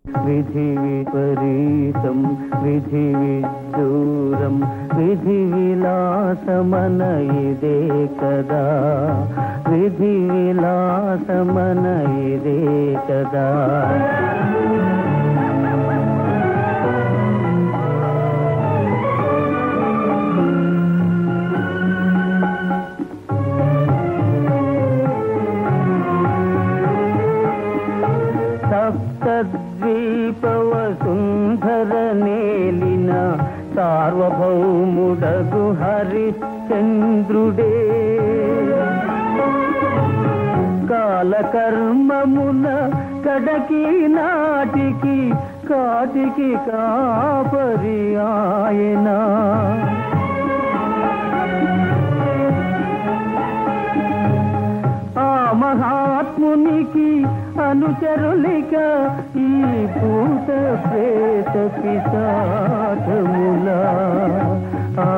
విధి విపరీతం విధి విదూరం విధి విలాసమన ఇదే కదా విధి విలాసమన ఇదే కదా సప్తద్వీపవ సుందర నేలిన సార్వభౌముడగు హరిశ్చంద్రుడే కాలకర్మమున కడకి నాటికి కాటికి కాపరి ఆయనా ఆ మహాత్మునికి అనుచరులిక ఈ భూత ప్రేత పిశాచముల ఆ,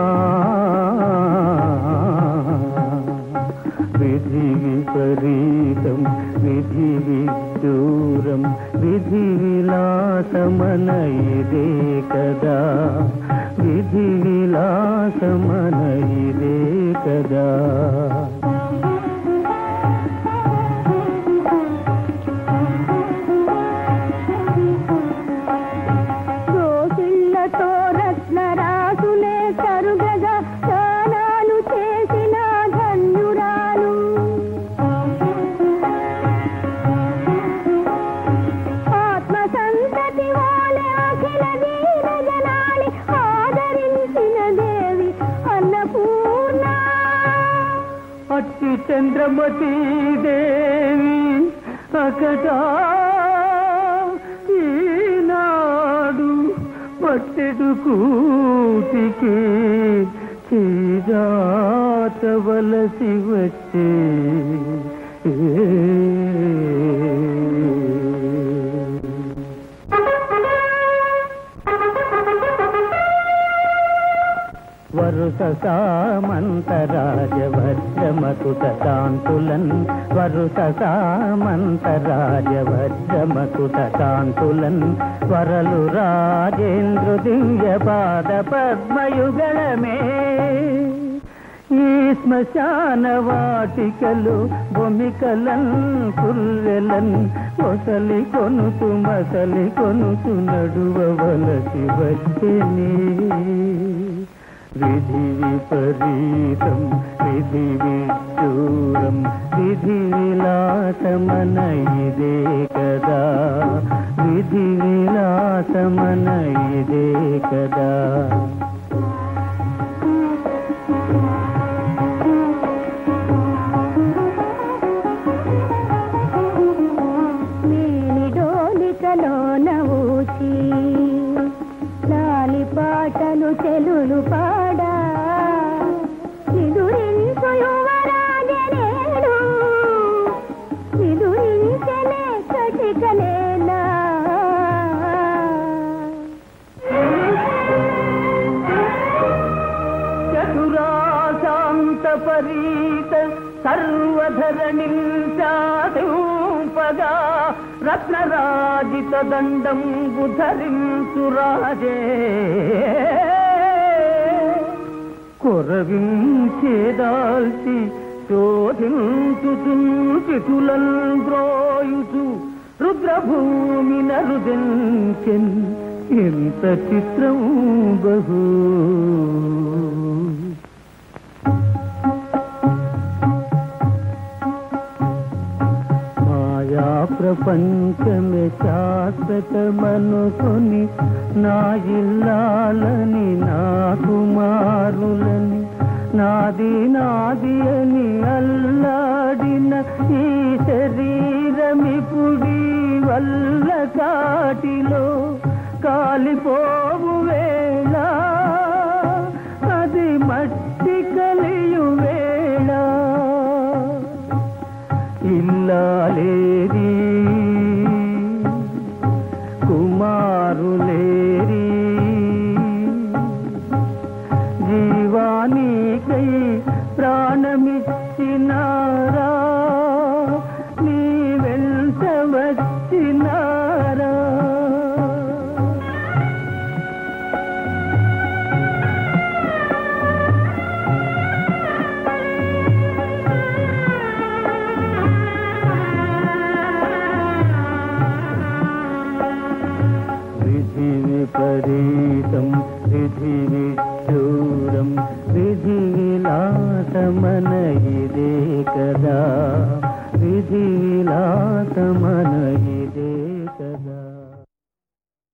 విధి విపరీతం విధి విదూరం విధి విలాసమన ఇదే కదా విధి విలాసమన ఇదే కదా దోసిళ్లతో రత్నరాసులే తరుగగా స్నానాలు చేసిన ధన్యురాలు ఆత్మ సంతతి వాలే అఖిల వీర జనాలి ఆదరించిన దేవి అన్నపూర్ణ అట్టి చంద్రమతి దేవి అకట ఈనాడు పట్టెడు కూటికి చీరాటవలసి వచ్చే వరుస సామంతరాజ వజ్రమకుట కాంతులన్ వరుస సామంతరాజ వజ్రమకుట కాంతులన్ వరలు రాజేంద్ర దివ్య పాద పద్మయుగళమే ఈ శ్మశాన వాటికలు భూమికలన్ కుర్రెలన్ మొసలి కొనుతు మసలి కొనుతు నడువవలసి వచ్చేనే విధి విపరీతం విధి విదూరం విధి విలాసమన ఇదే కదా విధి విలాసమన ఇదే కదా మేనిడోలికలోన ఊచి లాలి పాటలు చెలులు పాడా ఇదురించు యువరాజనేడు ఇదురించలే కటికలేనా చతురాశాంత పరీత సర్వధరణి చాటింపగా రత్నరాజిత దండం బుధరించు రాజే కొరవించేదాల్చి శోధించుతుల్ ద్రోయుచు రుద్రభూమి నరుదెంచెన్ ఎంత చిత్రం బహు మాయా ప్రపంచమే శాశ్వతమనుకొని నా ఇల్లాలని నా కుమారులని నాది నాది అని అల్లాడిన ఈ శరీరమిపుడి వల్ల కాటిలో కాలిపోవు వేళ అది మట్టి కలియు వేళ ఇల్లాలేరి కుమారులేరి జీవానికై ప్రాణమిచ్చినారా నీ వెంట వచ్చినారా విపరీతం విధి విడ్డూరం విధి విలాసమన ఇదే కదా విధి విలాసమన ఇదే